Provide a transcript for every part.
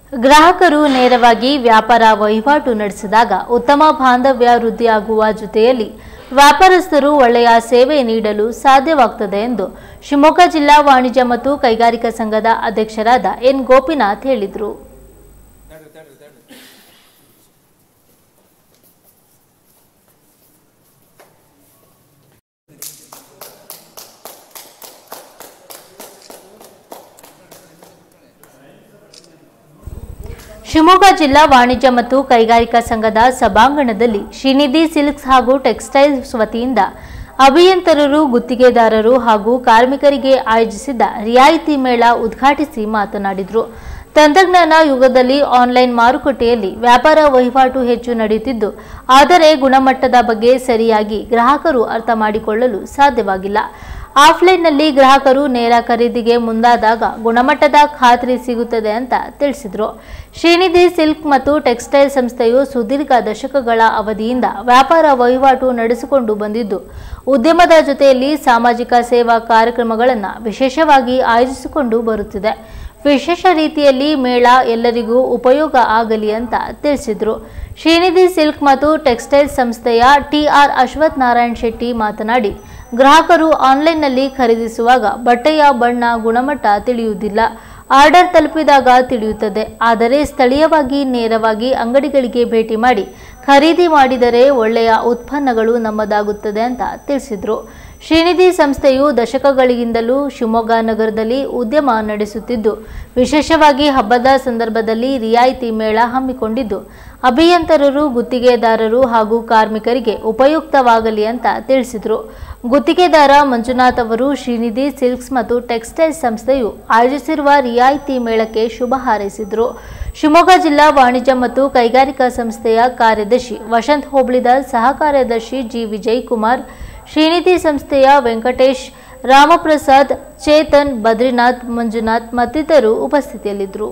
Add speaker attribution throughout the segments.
Speaker 1: ಗ್ರಾಹಕರು ನೇರವಾಗಿ ವ್ಯಾಪಾರ ವಹಿವಾಟು ನಡೆಸಿದಾಗ ಉತ್ತಮ ಬಾಂಧವ್ಯ ವೃದ್ಧಿಯಾಗುವ ಜೊತೆಯಲ್ಲಿ ವ್ಯಾಪಾರಸ್ಥರು ಒಳ್ಳೆಯ ಸೇವೆ ನೀಡಲು ಸಾಧ್ಯವಾಗುತ್ತದೆ ಎಂದು ಶಿವಮೊಗ್ಗ ಜಿಲ್ಲಾ ವಾಣಿಜ್ಯ ಮತ್ತು ಕೈಗಾರಿಕಾ ಸಂಘದ ಅಧ್ಯಕ್ಷರಾದ ಎನ್ ಗೋಪಿನಾಥ್ ಹೇಳಿದರು ಶಿವಮೊಗ್ಗ ಜಿಲ್ಲಾ ವಾಣಿಜ್ಯ ಮತ್ತು ಕೈಗಾರಿಕಾ ಸಂಘದ ಸಭಾಂಗಣದಲ್ಲಿ ಶ್ರೀನಿಧಿ ಸಿಲ್ಕ್ಸ್ ಹಾಗೂ ಟೆಕ್ಸ್ಟೈಲ್ಸ್ ವತಿಯಿಂದ ಅಭಿಯಂತರರು ಗುತ್ತಿಗೆದಾರರು ಹಾಗೂ ಕಾರ್ಮಿಕರಿಗೆ ಆಯೋಜಿಸಿದ್ದ ರಿಯಾಯಿತಿ ಮೇಳ ಉದ್ಘಾಟಿಸಿ ಮಾತನಾಡಿದರು ತಂತ್ರಜ್ಞಾನ ಯುಗದಲ್ಲಿ ಆನ್ಲೈನ್ ಮಾರುಕಟ್ಟೆಯಲ್ಲಿ ವ್ಯಾಪಾರ ವಹಿವಾಟು ಹೆಚ್ಚು ನಡೆಯುತ್ತಿದ್ದು ಆದರೆ ಗುಣಮಟ್ಟದ ಬಗ್ಗೆ ಸರಿಯಾಗಿ ಗ್ರಾಹಕರು ಅರ್ಥ ಮಾಡಿಕೊಳ್ಳಲು ಸಾಧ್ಯವಾಗಿಲ್ಲ ಆಫ್ಲೈನ್ನಲ್ಲಿ ಗ್ರಾಹಕರು ನೇರ ಖರೀದಿಗೆ ಮುಂದಾದಾಗ ಗುಣಮಟ್ಟದ ಖಾತ್ರಿ ಸಿಗುತ್ತದೆ ಅಂತ ತಿಳಿಸಿದರು ಶ್ರೀನಿಧಿ ಸಿಲ್ಕ್ ಮತ್ತು ಟೆಕ್ಸ್ಟೈಲ್ ಸಂಸ್ಥೆಯು ಸುದೀರ್ಘ ದಶಕಗಳ ಅವಧಿಯಿಂದ ವ್ಯಾಪಾರ ವಹಿವಾಟು ನಡೆಸಿಕೊಂಡು ಬಂದಿದ್ದು ಉದ್ಯಮದ ಜೊತೆಯಲ್ಲಿ ಸಾಮಾಜಿಕ ಸೇವಾ ಕಾರ್ಯಕ್ರಮಗಳನ್ನು ವಿಶೇಷವಾಗಿ ಆಯೋಜಿಸಿಕೊಂಡು ಬರುತ್ತಿದೆ ವಿಶೇಷ ರೀತಿಯಲ್ಲಿ ಮೇಳ ಎಲ್ಲರಿಗೂ ಉಪಯೋಗ ಆಗಲಿ ಅಂತ ತಿಳಿಸಿದರು ಶ್ರೀನಿಧಿ ಸಿಲ್ಕ್ ಮತ್ತು ಟೆಕ್ಸ್ಟೈಲ್ ಸಂಸ್ಥೆಯ ಟಿಆರ್ ಅಶ್ವಥ್ ನಾರಾಯಣ್ ಶೆಟ್ಟಿ ಮಾತನಾಡಿ ಗ್ರಾಹಕರು ಆನ್ಲೈನ್ನಲ್ಲಿ ಖರೀದಿಸುವಾಗ ಬಟ್ಟೆಯ ಬಣ್ಣ ಗುಣಮಟ್ಟ ತಿಳಿಯುವುದಿಲ್ಲ ಆರ್ಡರ್ ತಲುಪಿದಾಗ ತಿಳಿಯುತ್ತದೆ ಆದರೆ ಸ್ಥಳೀಯವಾಗಿ ನೇರವಾಗಿ ಅಂಗಡಿಗಳಿಗೆ ಭೇಟಿ ಮಾಡಿ ಖರೀದಿ ಮಾಡಿದರೆ ಒಳ್ಳೆಯ ಉತ್ಪನ್ನಗಳು ನಮ್ಮದಾಗುತ್ತದೆ ಅಂತ ತಿಳಿಸಿದರು ಶ್ರೀನಿಧಿ ಸಂಸ್ಥೆಯು ದಶಕಗಳಿಗಿಂದಲೂ ಶಿವಮೊಗ್ಗ ನಗರದಲ್ಲಿ ಉದ್ಯಮ ನಡೆಸುತ್ತಿದ್ದು ವಿಶೇಷವಾಗಿ ಹಬ್ಬದ ಸಂದರ್ಭದಲ್ಲಿ ರಿಯಾಯಿತಿ ಮೇಳ ಹಮ್ಮಿಕೊಂಡಿದ್ದು ಅಭಿಯಂತರರು ಗುತ್ತಿಗೆದಾರರು ಹಾಗೂ ಕಾರ್ಮಿಕರಿಗೆ ಉಪಯುಕ್ತವಾಗಲಿ ಅಂತ ತಿಳಿಸಿದರು ಗುತ್ತಿಗೆದಾರ ಮಂಜುನಾಥ್ ಅವರು ಶ್ರೀನಿಧಿ ಸಿಲ್ಕ್ಸ್ ಮತ್ತು ಟೆಕ್ಸ್ಟೈಲ್ ಸಂಸ್ಥೆಯು ಆಯೋಜಿಸಿರುವ ರಿಯಾಯಿತಿ ಮೇಳಕ್ಕೆ ಶುಭ ಹಾರೈಸಿದರು ಶಿವಮೊಗ್ಗ ಜಿಲ್ಲಾ ವಾಣಿಜ್ಯ ಮತ್ತು ಕೈಗಾರಿಕಾ ಸಂಸ್ಥೆಯ ಕಾರ್ಯದರ್ಶಿ ವಸಂತ್ ಹೋಬಳಿದಾರ್ ಸಹ ಕಾರ್ಯದರ್ಶಿ ಜಿ ವಿಜಯ್ ಕುಮಾರ್ ಶ್ರೀನಿಧಿ ಸಂಸ್ಥೆಯ ವೆಂಕಟೇಶ್ ರಾಮಪ್ರಸಾದ್ ಚೇತನ್ ಬದ್ರಿನಾಥ್ ಮಂಜುನಾಥ್ ಮತ್ತಿತರರು ಉಪಸ್ಥಿತಿಯಲ್ಲಿದ್ದರು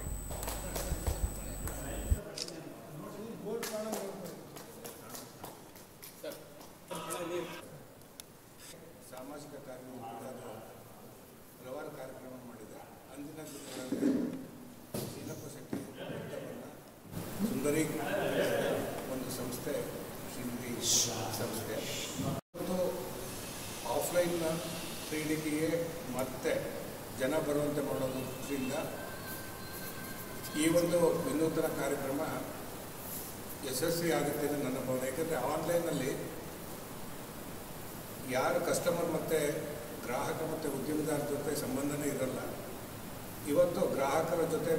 Speaker 2: ಸಾಮಾಜಿಕ ಕಾರ್ಯಕ್ರಮ ಹಲವಾರು ಕಾರ್ಯಕ್ರಮ ಮಾಡಿದೆ ಅಂದಿನ ದಿನಗಳಲ್ಲಿ ಶೀಲಪ್ಪ ಶೆಟ್ಟಿ ವೃತ್ತವನ್ನು ಸುಂದರಿ ಒಂದು ಸಂಸ್ಥೆ ಶ್ರೀನಿಧಿ ಸಂಸ್ಥೆ ಮತ್ತು ಆಫ್ಲೈನ್ನ ಖರೀದಿಗೆ ಮತ್ತೆ ಜನ ಬರುವಂತೆ ಮಾಡೋದ್ರಿಂದ ಈ ಒಂದು ವಿನೂತನ ಕಾರ್ಯಕ್ರಮ ಯಶಸ್ವಿ ಆಗುತ್ತೆ ಅಂತ ನನ್ನ ಭಾವನೆ ಯಾಕಂದರೆ ಆನ್ಲೈನಲ್ಲಿ ಯಾರು ಕಸ್ಟಮರ್ ಮತ್ತು ಗ್ರಾಹಕ ಮತ್ತು ಉದ್ಯಮದಾರ ಜೊತೆ ಸಂಬಂಧನೇ ಇರಲ್ಲ ಇವತ್ತು ಗ್ರಾಹಕರ ಜೊತೆ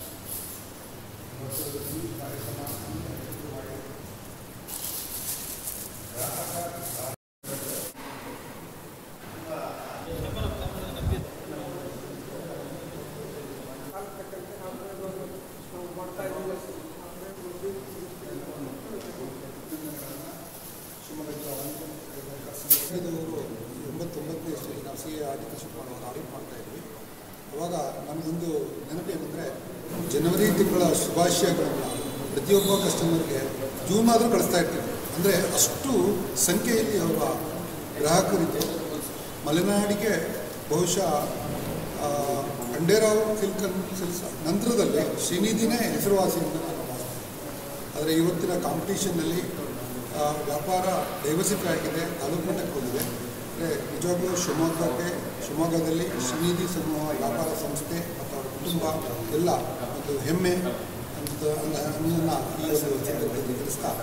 Speaker 3: ಸಂಘದವರು ಎಂಬತ್ತೊಂಬತ್ತನೇ ಇಸ್ವಿಯಲ್ಲಿ ನಾವು ಸಿ ಎ ಆರ್ಟಿಕಲ್ಶಿಪ್ ಮಾಡುವಾಗ ಆಡಿಟ್ ಮಾಡ್ತಾ ಇದ್ವಿ ಅವಾಗ ನಮಗೊಂದು ನೆನಪೇನೆಂದರೆ ಜನವರಿ ತಿಂಗಳ ಶುಭಾಶಯಗಳನ್ನು ಪ್ರತಿಯೊಬ್ಬ ಕಸ್ಟಮರ್ಗೆ ಜೂನ್ ಆದರೂ ಕಳಿಸ್ತಾ ಇರ್ತೀವಿ ಅಂದರೆ ಅಷ್ಟು ಸಂಖ್ಯೆಯಲ್ಲಿ ಅವರ ಗ್ರಾಹಕರಿದ್ದು ಮಲೆನಾಡಿಗೆ ಬಹುಶಃ ಆ, ಖಂಡೇರಾವ್ ಸಿಲ್ಕನ್ ಸಿಲ್ಸ್ ನಂತರದಲ್ಲಿ ಶ್ರೀನಿಧಿನೇ ಹೆಸರುವಾಸಿ ಅಂತ ನಾನು ಭಾವಿಸ್ತೇನೆ ಆದರೆ ಇವತ್ತಿನ ಕಾಂಪಿಟೇಷನ್ನಲ್ಲಿ ಆ, ವ್ಯಾಪಾರ ಡೈವರ್ಸಿಫೈ ಆಗಿದೆ ತಾಲೂಕು ಮಟ್ಟಕ್ಕೆ ಬಂದಿದೆ ಅಂದರೆ ನಿಜವಾಗ್ಲೂ ಶಿವಮೊಗ್ಗಕ್ಕೆ ಶಿವಮೊಗ್ಗದಲ್ಲಿ ಶ್ರೀನಿಧಿ ಸಮೂಹ ವ್ಯಾಪಾರ ಸಂಸ್ಥೆ ಮತ್ತು ಅವರ ಕುಟುಂಬ ಎಲ್ಲ ಒಂದು ಹೆಮ್ಮೆ ಅಂತ ಅನ್ನ- ಅನ್ನೋದನ್ನ ಈ ಒಂದು ಸಂದರ್ಭದಲ್ಲಿ ತಿಳಿಸ್ತಾ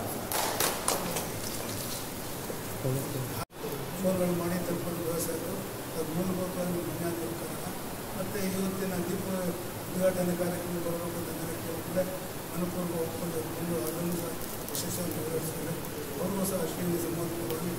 Speaker 4: ಫೋನ್ಗಳು ಮಾಡಿ ತಲುಪಲು ವ್ಯವಸಾಯಗಳು ಅದು ಮೂಲಭೂತವಾಗಿ ವಿಜ್ಞಾನ ಕಾರಣ ಮತ್ತು ಇವತ್ತಿನ ದೀಪ ಉದ್ಘಾಟನೆ ಕಾರ್ಯಕ್ರಮ ಬರಬೇಕು ಅಂತ ಜನಕ್ಕೆ ಕೂಡ ಅನುಕೂಲ ಒಪ್ಕೊಂಡು ಬಂದು ಅದನ್ನು ಸಹ ಯಶಸ್ವಿಯಾಗಿ ನೆರವೇರಿಸಿದ್ದಾರೆ ಅವ್ರಿಗೂ ಸಹ ಶ್ರೀನಿಧಿ ಸಂಬಂಧಪರವಾಗಿ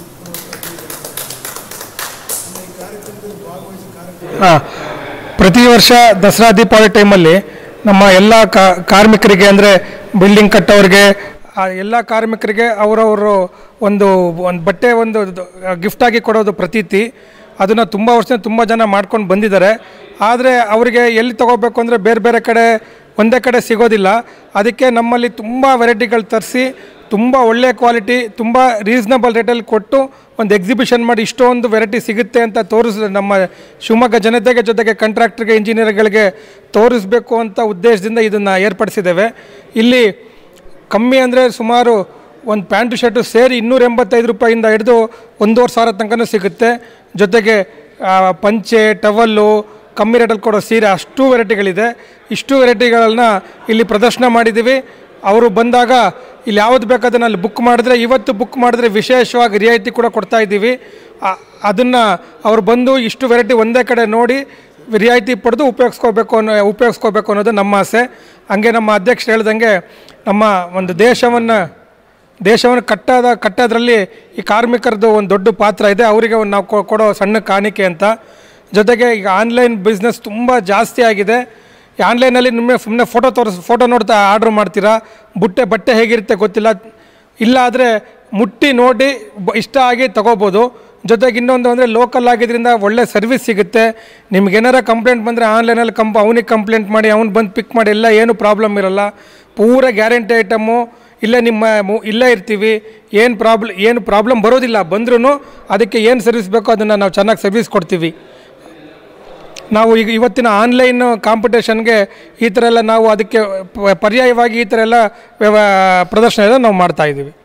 Speaker 4: ಈ ಕಾರ್ಯಕ್ರಮದಲ್ಲಿ ಭಾಗವಹಿಸಿ ಕಾರ್ಯಕ್ರಮ
Speaker 5: ಆ, ಪ್ರತಿ ವರ್ಷ ದಸರಾ ದೀಪಾವಳಿ ಟೈಮಲ್ಲಿ ನಮ್ಮ ಎಲ್ಲ ಕಾ- ಕಾರ್ಮಿಕರಿಗೆ ಅಂದರೆ ಬಿಲ್ಡಿಂಗ್ ಕಟ್ಟೋರಿಗೆ ಆ ಎಲ್ಲ ಕಾರ್ಮಿಕರಿಗೆ ಅವರವರು ಒಂದು ಒಂದು ಬಟ್ಟೆ ಒಂದು ಗಿಫ್ಟಾಗಿ ಕೊಡೋದು ಪ್ರತೀತಿ ಅದನ್ನು ತುಂಬ ವರ್ಷ ತುಂಬ ಜನ ಮಾಡ್ಕೊಂಡು ಬಂದಿದ್ದಾರೆ ಆದರೆ ಅವರಿಗೆ ಎಲ್ಲಿ ತೊಗೋಬೇಕು ಅಂದರೆ ಬೇರೆ ಬೇರೆ ಕಡೆ ಒಂದೇ ಕಡೆ ಸಿಗೋದಿಲ್ಲ ಅದಕ್ಕೆ ನಮ್ಮಲ್ಲಿ ತುಂಬ ವೆರೈಟಿಗಳು ತರಿಸಿ ತುಂಬ ಒಳ್ಳೆಯ ಕ್ವಾಲಿಟಿ ತುಂಬ ರೀಸ್ನಬಲ್ ರೇಟಲ್ಲಿ ಕೊಟ್ಟು ಒಂದು ಎಕ್ಸಿಬಿಷನ್ ಮಾಡಿ ಇಷ್ಟೊಂದು ವೆರೈಟಿ ಸಿಗುತ್ತೆ ಅಂತ ತೋರಿಸ್ ನಮ್ಮ ಶಿವಮೊಗ್ಗ ಜನತೆಗೆ ಜೊತೆಗೆ ಕಾಂಟ್ರಾಕ್ಟರ್ಗೆ ಇಂಜಿನಿಯರ್ಗಳಿಗೆ ತೋರಿಸ್ಬೇಕು ಅಂತ ಉದ್ದೇಶದಿಂದ ಇದನ್ನು ಏರ್ಪಡಿಸಿದ್ದೇವೆ ಇಲ್ಲಿ ಕಮ್ಮಿ ಅಂದರೆ ಸುಮಾರು ಒಂದು ಪ್ಯಾಂಟು ಶರ್ಟು ಸೇರಿ ಇನ್ನೂರ ಎಂಬತ್ತೈದು ರೂಪಾಯಿಂದ ಹಿಡಿದು ಒಂದೂವರೆ ಸಾವಿರ ತನಕನೂ ಸಿಗುತ್ತೆ ಜೊತೆಗೆ ಆ, ಪಂಚೆ ಟವಲ್ಲು ಕಮ್ಮಿ ರೇಟಲ್ಲಿ ಕೊಡೋ ಸೀರೆ ಅಷ್ಟು ವೆರೈಟಿಗಳಿದೆ ಇಷ್ಟು ವೆರೈಟಿಗಳನ್ನ ಇಲ್ಲಿ ಪ್ರದರ್ಶನ ಮಾಡಿದ್ದೀವಿ ಅವರು ಬಂದಾಗ ಇಲ್ಲಿ ಯಾವುದು ಬೇಕಾದನ್ನು ಅಲ್ಲಿ ಬುಕ್ ಮಾಡಿದ್ರೆ ಇವತ್ತು ಬುಕ್ ಮಾಡಿದ್ರೆ ವಿಶೇಷವಾಗಿ ರಿಯಾಯಿತಿ ಕೂಡ ಕೊಡ್ತಾ ಇದ್ದೀವಿ ಅದನ್ನು ಅವ್ರು ಬಂದು ಇಷ್ಟು ವೆರೈಟಿ ಒಂದೇ ಕಡೆ ನೋಡಿ ರಿಯಾಯಿತಿ ಪಡೆದು ಉಪಯೋಗಿಸ್ಕೋಬೇಕು ಅನ್ನೋ ಉಪಯೋಗಿಸ್ಕೋಬೇಕು ಅನ್ನೋದು ನಮ್ಮ ಆಸೆ ಹಂಗೆ ನಮ್ಮ ಅಧ್ಯಕ್ಷರು ಹೇಳ್ದಂಗೆ ನಮ್ಮ ಒಂದು ದೇಶವನ್ನು ದೇಶವನ್ನು ಕಟ್ಟೋದ ಕಟ್ಟೋದ್ರಲ್ಲಿ ಈ ಕಾರ್ಮಿಕರದ್ದು ಒಂದು ದೊಡ್ಡ ಪಾತ್ರ ಇದೆ ಅವರಿಗೆ ಒಂದು ನಾವು ಕೊ- ಕೊಡೋ ಸಣ್ಣ ಕಾಣಿಕೆ ಅಂತ ಜೊತೆಗೆ ಈಗ ಆನ್ಲೈನ್ ಬಿಸ್ನೆಸ್ ತುಂಬ ಜಾಸ್ತಿ ಆಗಿದೆ ಈ ಆನ್ಲೈನಲ್ಲಿ ನಿಮಗೆ ಸುಮ್ಮನೆ ಫೋಟೋ ತೋರಿಸ್ ಫೋಟೋ ನೋಡ್ತಾ ಆರ್ಡ್ರ್ ಮಾಡ್ತೀರಾ ಬುಟ್ಟೆ ಬಟ್ಟೆ ಹೇಗಿರುತ್ತೆ ಗೊತ್ತಿಲ್ಲ ಇಲ್ಲ ಆದರೆ ಮುಟ್ಟಿ ನೋಡಿ ಬ- ಇಷ್ಟ ಆಗಿ ತಗೋಬೋದು ಜೊತೆಗೆ ಇನ್ನೊಂದು ಅಂದರೆ ಲೋಕಲ್ ಆಗಿದ್ದರಿಂದ ಒಳ್ಳೆ ಸರ್ವಿಸ್ ಸಿಗುತ್ತೆ ನಿಮ್ಗೆ ಏನಾರ ಕಂಪ್ಲೇಂಟ್ ಬಂದರೆ ಆನ್ಲೈನಲ್ಲಿ ಕಂಪ್ ಅವನಿಗೆ ಕಂಪ್ಲೇಂಟ್ ಮಾಡಿ ಅವ್ನು ಬಂದು ಪಿಕ್ ಮಾಡಿ ಎಲ್ಲ ಏನು ಪ್ರಾಬ್ಲಮ್ ಇರಲ್ಲ ಪೂರ ಗ್ಯಾರಂಟಿ ಐಟಮು ಇಲ್ಲೇ ನಿಮ್ಮ ಮು- ಇಲ್ಲೇ ಇರ್ತೀವಿ ಏನು ಪ್ರಾಬ್ಲ ಏನು ಪ್ರಾಬ್ಲಮ್ ಬರೋದಿಲ್ಲ ಬಂದ್ರೂ ಅದಕ್ಕೆ ಏನು ಸರ್ವಿಸ್ ಬೇಕೋ ಅದನ್ನು ನಾವು ಚೆನ್ನಾಗಿ ಸರ್ವಿಸ್ ಕೊಡ್ತೀವಿ ನಾವು ಈಗ ಇವತ್ತಿನ ಆನ್ಲೈನ್ ಕಾಂಪಿಟೇಷನ್ಗೆ ಈ ಥರ ಎಲ್ಲ ನಾವು ಅದಕ್ಕೆ ಪ- ಪರ್ಯಾಯವಾಗಿ ಈ ಥರ ಎಲ್ಲ ವ್ಯವ ಪ್ರದರ್ಶನ ಎಲ್ಲ ನಾವು ಮಾಡ್ತಾ ಇದ್ದೀವಿ